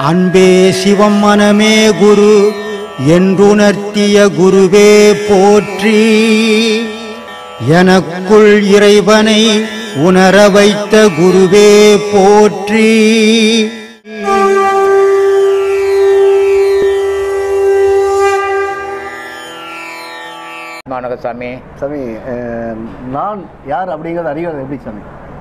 அன்பே சிவம் மனமே குரு என்றுணர்த்திய குருவே போற்றி எனக்குள் இறைவனை உணர வைத்த குருவே போற்றி வணக்கம் சாமி சாமி அஹ், நான் யார் அப்படிங்கிறது அறிவது எப்படி சாமி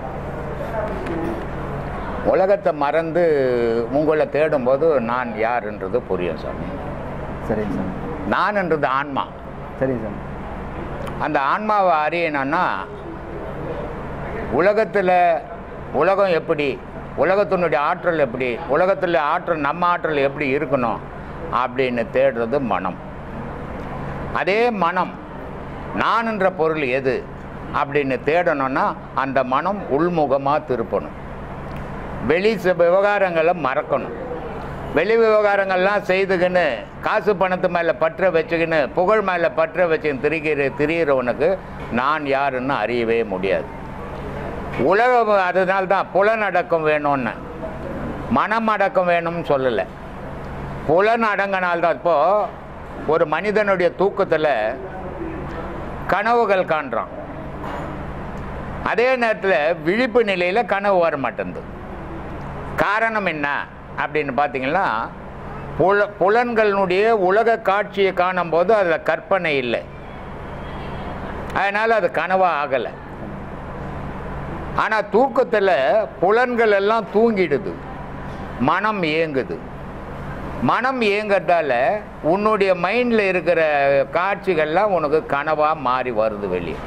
உலகத்தை மறந்து உங்களை தேடும்போது நான் யாருன்றது புரியும் சாமி சரிங்க சாமி நான்ன்றது ஆன்மா சரிங்க சாமி அந்த ஆன்மாவை அறியணும்னா உலகத்தில் உலகம் எப்படி உலகத்தினுடைய ஆற்றல் எப்படி உலகத்தில் ஆற்றல் நம்ம ஆற்றல் எப்படி இருக்கணும் அப்படின்னு தேடுறது மனம் அதே மனம் நான் என்ற பொருள் எது அப்படின்னு தேடணும்னா அந்த மனம் உள்முகமாக திருப்பணும் வெளி ச- விவகாரங்களை மறக்கணும் வெளி விவகாரங்கள்லாம் செய்துக்கின்னு காசு பணத்து மேலே பற்ற வச்சுக்கின்னு புகழ் மேலே பற்ற வச்சுக்கின்னு திரிகிற திரிகிறவனுக்கு நான் யாருன்னு அறியவே முடியாது உலகம் அதனால தான் புலனடக்கம் வேணும்னு மனம் அடக்கம் வேணும்னு சொல்லலை புலன் அடங்கினால்தான் இப்போ ஒரு மனிதனுடைய தூக்கத்தில் கனவுகள் காண்றான் அதே நேரத்தில் விழிப்பு நிலையில் கனவு வர மாட்டேங்குது காரணம் என்ன அப்படின்னு பார்த்தீங்கன்னா புல புலன்களினுடைய உலக காட்சியை காணும்போது அதில் கற்பனை இல்லை அதனால் அது கனவாக ஆகலை ஆனால் தூக்கத்தில் புலன்கள் எல்லாம் தூங்கிடுது மனம் இயங்குது மனம் இயங்குறதால உன்னுடைய மைண்டில் இருக்கிற காட்சிகள்லாம் உனக்கு கனவாக மாறி வருது வெளியே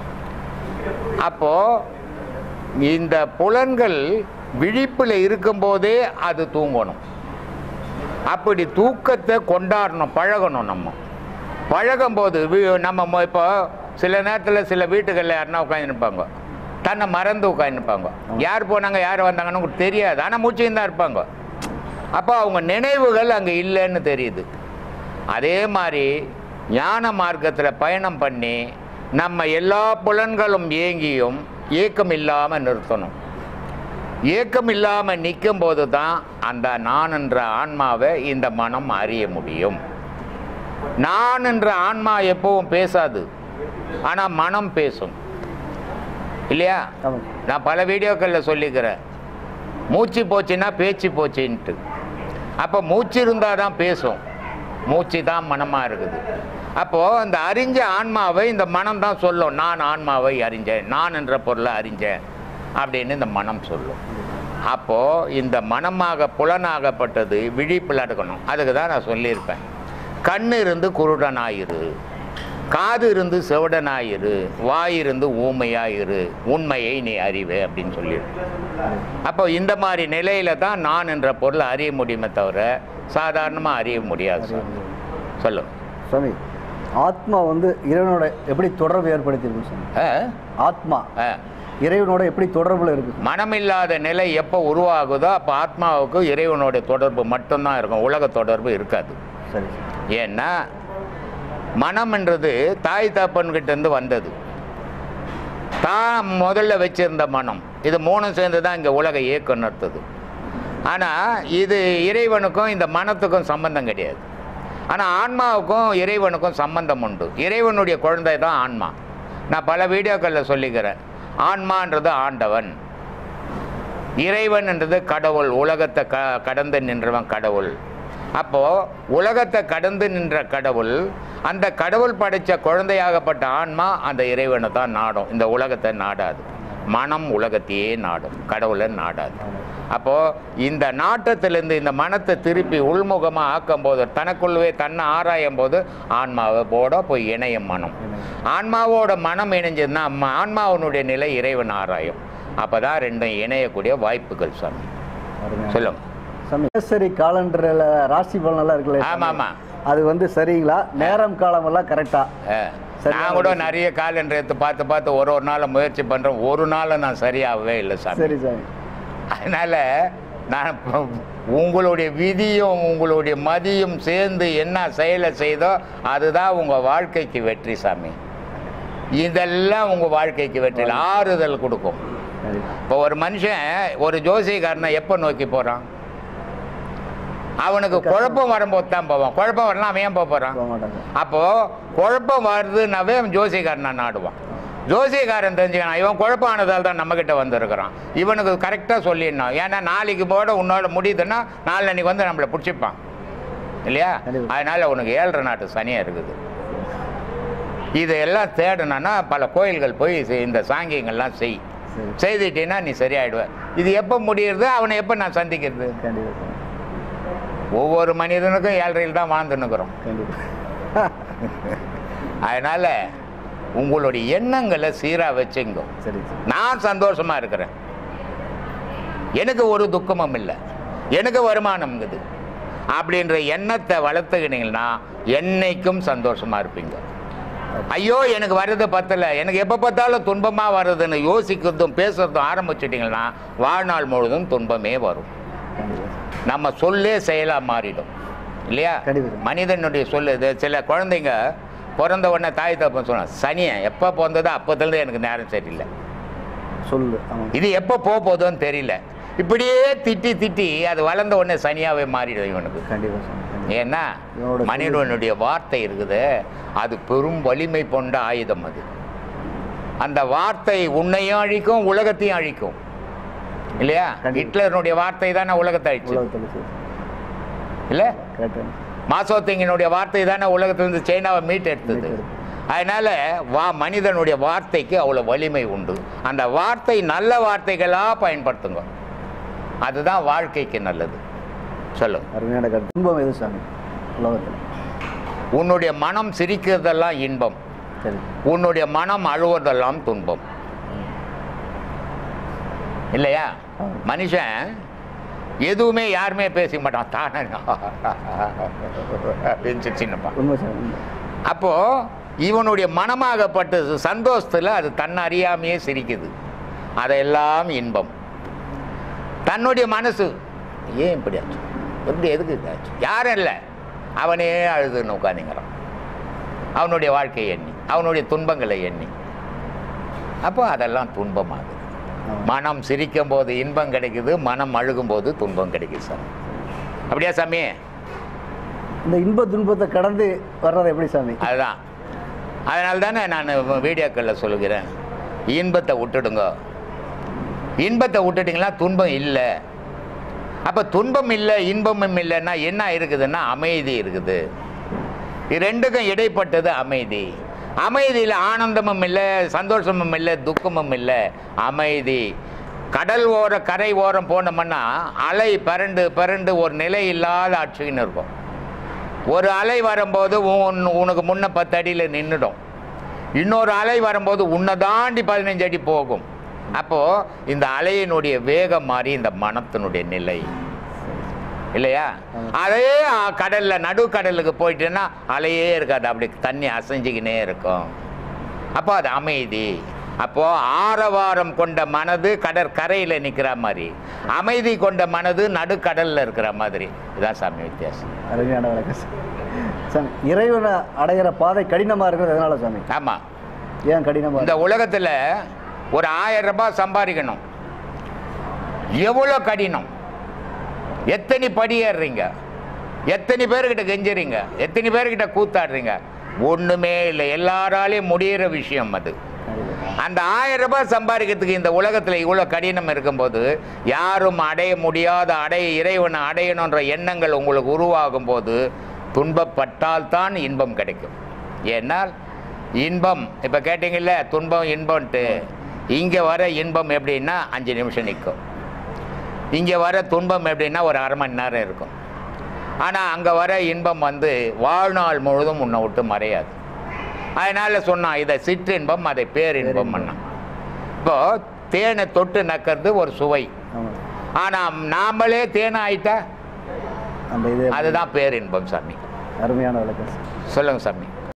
அப்போது இந்த புலன்கள் விழிப்பில் இருக்கும்போதே அது தூங்கணும் அப்படி தூக்கத்தை கொண்டாடணும் பழகணும் நம்ம பழகும்போது வி- நம்ம மொ- இப்போ சில நேரத்தில் சில வீட்டுகளில் யாருன்னா உட்காந்துருப்பாங்க தன்னை மறந்து உட்காந்துருப்பாங்க யார் போனாங்க யார் வந்தாங்கன்னு உங்களுக்கு தெரியாது ஆனால் மூச்சுன்னு தான் இருப்பாங்க அப்போ அவங்க நினைவுகள் அங்கே இல்லைன்னு தெரியுது அதே மாதிரி ஞான மார்க்கத்தில் பயணம் பண்ணி நம்ம எல்லா புலன்களும் ஏங்கியும் ஏக்கம் இல்லாமல் நிறுத்தணும் ஏக்கம் இல்லாமல் நிற்கும் போது தான் அந்த நான் என்ற ஆன்மாவை இந்த மனம் அறிய முடியும் நான் என்ற ஆன்மா எப்பவும் பேசாது ஆனால் மனம் பேசும் இல்லையா ஆமாம் நான் பல வீடியோக்களில் சொல்லிக்கிறேன் மூச்சு போச்சுன்னா பேச்சு போச்சுன்ட்டு அப்போ மூச்சு இருந்தால் தான் பேசும் மூச்சு தான் மனமாக இருக்குது அப்போது இந்த அறிஞ்ச ஆன்மாவை இந்த மனம் தான் சொல்லும் நான் ஆன்மாவை அறிஞ்சேன் நான் என்ற பொருளை அறிஞ்சேன் அப்படின்னு இந்த மனம் சொல்லும் அப்போது இந்த மனமாக புலனாகப்பட்டது விழிப்பில் எடுக்கணும் அதுக்கு தான் நான் சொல்லியிருப்பேன் கண் இருந்து குருடனாயிரு காது இருந்து செவடனாயிரு வாய் இருந்து ஊமையாயிரு உண்மையை நீ அறிவே அப்படின்னு சொல்லியிருப்பேன் அப்போ இந்த மாதிரி நிலையில தான் நான் என்ற பொருளை அறிய முடியுமே தவிர சாதாரணமாக அறிய முடியாது சார் சொல்லுங்க சாமி ஆத்மா வந்து இறைவனோட எப்படி தொடர்பு ஏற்படுத்தியிருக்கு சாமி ஆ? ஆத்மா ஆ. இறைவனோட எப்படி தொடர்புல இருக்கு மனமில்லாத நிலை எப்போ உருவாகுதோ அப்போ ஆத்மாவுக்கு இறைவனுடைய தொடர்பு மட்டும்தான் இருக்கும் உலக தொடர்பு இருக்காது சரி சார் ஏன்னா மனம்ன்றது தாய் தப்பன்கிட்ட இருந்து வந்தது தான் முதல்ல வச்சிருந்த மனம் இது மூணும் சேர்ந்து தான் இங்கே உலக இயக்கம் நடத்துது ஆனால் இது இறைவனுக்கும் இந்த மனத்துக்கும் சம்பந்தம் கிடையாது ஆனால் ஆன்மாவுக்கும் இறைவனுக்கும் சம்பந்தம் உண்டு இறைவனுடைய குழந்தை தான் ஆன்மா நான் பல வீடியோக்களில் சொல்லிக்கிறேன் ஆன்மான்றது ஆண்டவன் இறைவன்ன்றது கடவுள் உலகத்தை க கடந்து நின்றவன் கடவுள் அப்போது உலகத்தை கடந்து நின்ற கடவுள் அந்த கடவுள் படைத்த குழந்தையாகப்பட்ட ஆன்மா அந்த இறைவனை தான் நாடும் இந்த உலகத்தை நாடாது மனம் உலகத்தையே நாடும் கடவுளை நாடாது அப்போது இந்த நாட்டத்திலிருந்து இந்த மனத்தை திருப்பி உள்முகமாக ஆக்கும் போது தனக்குள்ளவே தன்னை ஆராயும் போது ஆன்மாவை போட போய் இணையும் மனம் ஆன்மாவோட மனம் இணைஞ்சதுன்னா ம- ஆன்மாவினுடைய நிலை இறைவன் ஆராயும் அப்போ தான் ரெண்டும் இணையக்கூடிய வாய்ப்புகள் சாமி அருமையா. சொல்லுங்க சாமி சரி காலண்டரில் ராசி பலனெல்லாம் இருக்குல்ல சாமி? ஆமாம் ஆமாம் அது வந்து சரிங்களா நேரம் காலம் எல்லாம் கரெக்டா சரி, நான் கூட நிறைய காலண்டர் எடுத்து பார்த்து பார்த்து ஒரு ஒரு நாளும் முயற்சி பண்ணுறேன் ஒரு நாளும் நான் சரியாகவே இல்லை சாமி சரி சாமி அதனால் நான் இப்போ உங்களுடைய விதியும் உங்களுடைய மதியும் சேர்ந்து என்ன செயலை செய்தோ அதுதான் உங்கள் வாழ்க்கைக்கு வெற்றி சாமி இதெல்லாம் உங்கள் வாழ்க்கைக்கு வெற்றி இல்லை. ஆறுதல் கொடுக்கும் சரி இப்போ ஒரு மனுஷன் ஒரு ஜோசியக்காரனை எப்போ நோக்கி போகிறான் அவனுக்கு குழப்பம் வரும்போது தான் போவான் குழப்பம் வரலாம் அவன் ஏன் போக போகிறான் போக மாட்டாங்க அப்போ குழப்பம் வருதுன்னாவே அவன் ஜோசியக்காரனை நாடுவான் ஜோசியக்காரன் தெரிஞ்சுக்கணும் இவன் குழப்பம் ஆனதால் தான் நம்மக்கிட்ட வந்திருக்கிறான் இவனுக்கு கரெக்டாக சொல்லிடணும் ஏன்னா நாளைக்கு போட உன்னோட முடியுதுன்னா நாளன்னைக்கு வந்து நம்மளை பிடிச்சிப்பான் இல்லையா கண்டிப்பா. அதனால உனக்கு ஏழரை நாட்டு சனியாக இருக்குது இதெல்லாம் தேடணும்னா பல கோயில்கள் போய் செய்- இந்த சாங்கியங்கள்லாம் செய் சரி செய்துட்டீங்கன்னா நீ சரியாயிடுவ இது எப்போ முடியுறது அவனை எப்போ நான் சந்திக்கிறது கண்டிப்பா சாமி ஒவ்வொரு மனிதனுக்கும் ஏழரையில் தான் வாழ்ந்துன்னுக்குறோம் கண்டிப்பா அதனால் உங்களுடைய எண்ணங்களை சீராக வச்சுங்க சரி சார் நான் சந்தோஷமா இருக்கிறேன் எனக்கு ஒரு துக்கமும் இல்லை எனக்கு வருமானம் இருக்குது அப்படின்ற எண்ணத்தை வளர்த்துக்கினீங்கன்னா என்னைக்கும் சந்தோஷமா இருப்பீங்க ஐயோ எனக்கு வர்றது பத்தல எனக்கு எப்போ பார்த்தாலும் துன்பமாக வருதுன்னு யோசிக்கிறதும் பேசுறதும் ஆரம்பிச்சிட்டிங்கன்னா வாழ்நாள் முழுதும் துன்பமே வரும் கண்டிப்பா சார் நம்ம சொல்லே செயலாக மாறிடும் இல்லையா கண்டிப்பா. மனிதனுடைய சொல்லு இது சில குழந்தைங்க பிறந்த உடனே தாய் தப்பன் சொன்னான் சனியை எப்போ பிறந்ததோ அப்போதுலேருந்து எனக்கு நேரம் சரியில்லை சொல்லு ஆமாம் இது எப்போ போக போகுதுன்னு தெரியல இப்படியே திட்டி திட்டி அது வளர்ந்த உடனே சனியாவே மாறிடும் இவனுக்கு கண்டிப்பா சாமி கண்டிப்பா ஏன்னா இவனோட மனிதனுடைய வார்த்தை இருக்குது அது பெரும் வலிமை கொண்ட ஆயுதம் அது அந்த வார்த்தை உன்னையும் அழிக்கும் உலகத்தையும் அழிக்கும் இல்லையா கண்டிப்பா. ஹிட்லருடைய வார்த்தை தானே உலகத்தை அழிச்சு உலகத்தில் சார் இல்லை கரெக்டாக மாசோத்திங்கனுடைய வார்த்தை தானே உலகத்திலிருந்து சைனாவை மீட் எடுத்தது மீட்டெடுத்தது. அதனால வா மனிதனுடைய வார்த்தைக்கு அவ்வளோ வலிமை உண்டு அந்த வார்த்தை நல்ல வார்த்தைகளாக பயன்படுத்துங்க அதுதான் வாழ்க்கைக்கு நல்லது சொல்லுங்க அருமையான கருத்து துன்பம் எது சாமி உலகத்தில் உன்னுடைய மனம் சிரிக்கிறதெல்லாம் இன்பம் சரி உன்னுடைய மனம் அழுவதெல்லாம் துன்பம் இல்லையா ஆமா. மனுஷன் எதுவுமே யாருமே பேச மாட்டான் தானே அப்படின்னு சின்னப்பா உண்மை சார் உண்மை அப்போ இவனுடைய மனமாகப்பட்டது சந்தோஷத்தில் அது தன்னை அறியாமையே சிரிக்குது அதெல்லாம் இன்பம் தன்னுடைய மனசு ஏன் இப்படி ஆச்சு எப்படி எதுக்கு இப்படி ஆச்சு யாரும் இல்லை அவனே அழுதுன்னு உட்காந்துங்கிறான் அவனுடைய வாழ்க்கையை எண்ணி அவனுடைய துன்பங்களை எண்ணி அப்போ அதெல்லாம் துன்பமாகுது ஆமா. மனம் சிரிக்கும் போது இன்பம் கிடைக்குது மனம் அழுகும் போது துன்பம் கிடைக்குது சார் அப்படியா சாமி இந்த இன்ப துன்பத்தை கடந்து வர்றது எப்படி சாமி அதுதான் அதனால தானே நான் வீடியோக்களில் சொல்லுகிறேன் இன்பத்தை விட்டுடுங்க இன்பத்தை விட்டுட்டிங்களா துன்பம் இல்லை அப்போ துன்பம் இல்லை இன்பமும் இல்லைன்னா என்ன இருக்குதுன்னா அமைதி இருக்குது இது ரெண்டுக்கும் இடைப்பட்டது அமைதி அமைதியில் ஆனந்தமும் இல்லை சந்தோஷமும் இல்லை துக்கமும் இல்லை அமைதி கடல் ஓர கரை ஓரம் போனோம்னா அலை பரண்டு பரண்டு ஒரு நிலை இல்லாத ஆட்சின்னு இருக்கும் ஒரு அலை வரும்போது உன் உனக்கு முன்ன பத்து அடியில் நின்றுடும் இன்னொரு அலை வரும்போது உன்னை தாண்டி பதினஞ்சு அடி போகும் அப்போது இந்த அலையினுடைய வேகம் மாறி இந்த மனத்தினுடைய நிலை இல்லையா ஆமா. அதே ஆ, கடல்ல நடுக்கடலுக்கு போயிட்டேன்னா அலையே இருக்காது அப்படி தண்ணி அசைஞ்சிக்கினே இருக்கும் அப்போ அது அமைதி அப்போ ஆரவாரம் கொண்ட மனது கடற்கரையில் நிற்கிற மாதிரி அமைதி கொண்ட மனது நடுக்கடல்ல இருக்கிற மாதிரி இதான் சாமி வித்தியாசம் அருமையான விளக்கம் சார் சாமி இறைவனை அடையிற பாதை கடினமாக இருக்கிறது எதனால சாமி ஆமாம் ஏன் கடினமாக இந்த உலகத்தில் ஒரு ஆயிரம் ரூபாய் சம்பாதிக்கணும் எவ்வளோ கடினம் எத்தனை படி ஏறுறீங்க எத்தனை பேர்கிட்ட கெஞ்சுறீங்க எத்தனை பேர்கிட்ட கூத்தாடுறீங்க ஒன்றுமே இல்லை எல்லாராலையும் முடியிற விஷயம் அது அந்த ஆயிரம் ரூபாய் சம்பாதிக்கிறதுக்கு இந்த உலகத்தில் இவ்வளோ கடினம் இருக்கும்போது யாரும் அடைய முடியாத அடைய இறைவனை அடையணுன்ற எண்ணங்கள் உங்களுக்கு உருவாகும் போது துன்பப்பட்டால் தான் இன்பம் கிடைக்கும் ஏன்னால் இன்பம் இப்போ கேட்டிங்கல்ல துன்பம் இன்பம்ன்ட்டு இங்கே வர இன்பம் எப்படின்னா அஞ்சு நிமிஷம் நிற்கும் இங்கே வர துன்பம் எப்படின்னா ஒரு அரை மணி நேரம் இருக்கும் ஆனால் அங்கே வர இன்பம் வந்து வாழ்நாள் முழுதும் உன்னை விட்டு மறையாது அதனால சொன்னான் இதை சிற்றின்பம் அதை பேரின்பம் பண்ணான் இப்போ தேனை தொட்டு நக்கிறது ஒரு சுவை ஆமாம் ஆனால் நாமளே தேனை ஆயிட்டா அந்த இது அதுதான் பேரின்பம் சாமி அருமையான விளக்கம் சார் சொல்லுங்க சாமி